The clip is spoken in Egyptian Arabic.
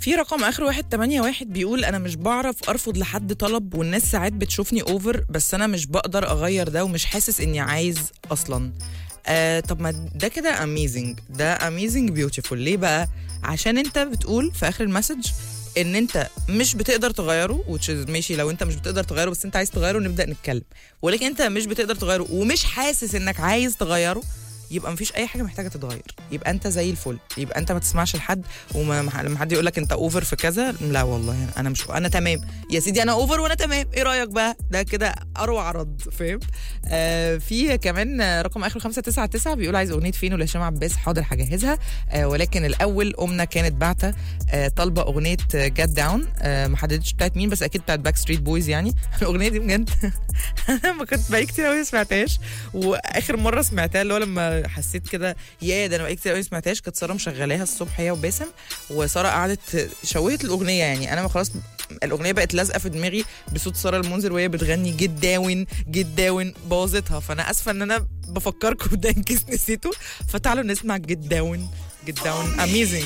في رقم اخر واحد تمانية واحد بيقول انا مش بعرف ارفض لحد طلب والناس ساعات بتشوفني اوفر بس انا مش بقدر اغير ده ومش حاسس اني عايز اصلا آه طب ما ده كده اميزنج ده اميزنج بيوتيفول ليه بقى عشان انت بتقول في اخر المسج ان انت مش بتقدر تغيره which is ماشي لو انت مش بتقدر تغيره بس انت عايز تغيره نبدا نتكلم ولكن انت مش بتقدر تغيره ومش حاسس انك عايز تغيره يبقى مفيش اي حاجه محتاجه تتغير يبقى انت زي الفل يبقى انت ما تسمعش لحد وما لما حد يقول لك انت اوفر في كذا لا والله انا مش انا تمام يا سيدي انا اوفر وانا تمام ايه رايك بقى ده كده اروع رد فاهم آه في كمان رقم اخر 599 بيقول عايز اغنيه فين لهشام عباس حاضر هجهزها آه ولكن الاول امنا كانت بعتة آه طالبه اغنيه جات داون آه ما حددتش بتاعت مين بس اكيد بتاعت باك ستريت بويز يعني الاغنيه دي بجد انا ما كنت بقالي كتير قوي ما سمعتهاش واخر مره سمعتها اللي هو لما حسيت كده يا ده انا بقالي كتير قوي ما سمعتهاش كانت ساره مشغلاها الصبح هي وباسم وساره قعدت شوهت الاغنيه يعني انا ما خلاص الاغنيه بقت لازقه في دماغي بصوت ساره المنذر وهي بتغني جد داون جد داون بوظتها فانا اسفه ان انا بفكركم ده ان كيس نسيته فتعالوا نسمع جد داون جد داون اميزنج